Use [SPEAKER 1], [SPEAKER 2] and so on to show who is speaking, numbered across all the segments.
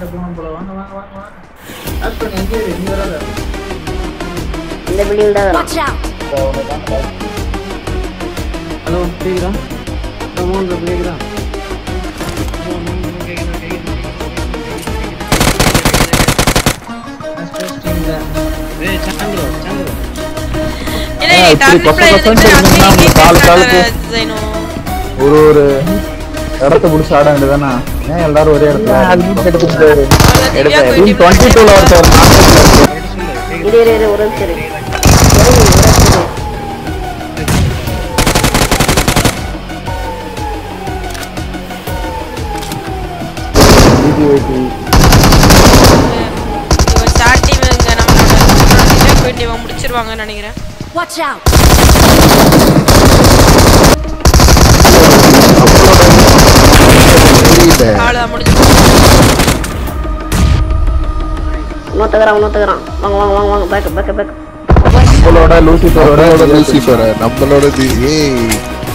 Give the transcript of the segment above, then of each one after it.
[SPEAKER 1] கிட்ட போகணும் போல வாங்க வாங்க வாங்க வாங்க லாக் பண்ணி எங்கே இரு நீ வராத
[SPEAKER 2] இந்த பில்டிங் தான் வரும்
[SPEAKER 3] Watch out!
[SPEAKER 4] ஹலோ கேக்குதா மூணு கேக்குதா ஏய் சாந்திரோ சாந்திரோ
[SPEAKER 5] இல்லை,
[SPEAKER 6] ஆ, இப்படி
[SPEAKER 5] டர்ன்
[SPEAKER 6] கொச
[SPEAKER 5] பிளே
[SPEAKER 6] கொசன்னு
[SPEAKER 5] எடுத்துட்டு
[SPEAKER 6] தெரியுமா?
[SPEAKER 5] அங்கேயே
[SPEAKER 6] நம்ம காலு
[SPEAKER 5] கேட்க
[SPEAKER 6] காலுக்கு.
[SPEAKER 5] மாட்டாங்க, ஜெனோ.
[SPEAKER 6] ஒரு ஒரு இடத்த பிடிச்சி ஆட வேண்டியதானே ஏன் எல்லாரும் ஒரே இடத்துல எடுத்துட்டு
[SPEAKER 5] அவ்வளோ திவ்யா போயிட்டு
[SPEAKER 6] டுவெண்ட்டி டூல ஒருத்தர்
[SPEAKER 2] இரு இரு இரு ஒரு நிமிஷம் இரு. ஒரு நிமிஷம் இரு.
[SPEAKER 5] இவன் starting ல இங்க நம்மளோட நம்மளோட திவ்யா போயிட்டு இவன் முடிச்சிருவாங்கன்னு நினைக்கிறேன்
[SPEAKER 3] Watch out!
[SPEAKER 5] அவ்வளோதான் முடிஞ்சு
[SPEAKER 2] இன்னொருத்தக்கிறான் இன்னொருத்தக்கிறான் வாங்க வாங்க வாங்க வாங்க பேக் பேக் பேக்
[SPEAKER 6] நம்மளோட லூசிஃபரோட
[SPEAKER 7] நம்மளோட லூசிஃபர் நம்மளோட the A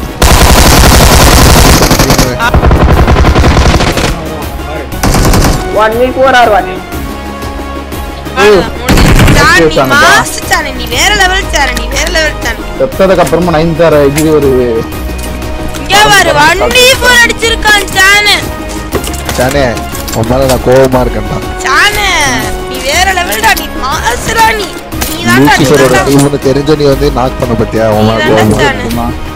[SPEAKER 2] one week four R one
[SPEAKER 5] அவ்வளோதான் முடிஞ்சு சார், நீ
[SPEAKER 6] சாமி.
[SPEAKER 5] மாசு சார் நீ வேற லெவல் சார் நீ வேற லெவல் சார்
[SPEAKER 6] செத்ததுக்கு அப்புறமா நைன் தர இது ஒரு
[SPEAKER 5] இங்க பாரு வண்டி போர் அடிச்சிருக்கான் சானு
[SPEAKER 7] சானே உன் மேல நான் கோவமா இருக்கேன்டா
[SPEAKER 5] சானு நீ வேற லெவல்டா நீ மாசுடா நீ நீ தான்டா நீ
[SPEAKER 7] லூசிஃபரோட
[SPEAKER 5] தான்டா
[SPEAKER 7] இவனு தெரிஞ்ச நீ வந்து நாக் பண்ண பத்தியா உன் மேல
[SPEAKER 5] நீ தான்டா
[SPEAKER 7] கோவமா
[SPEAKER 5] சானு
[SPEAKER 6] இருக்குமா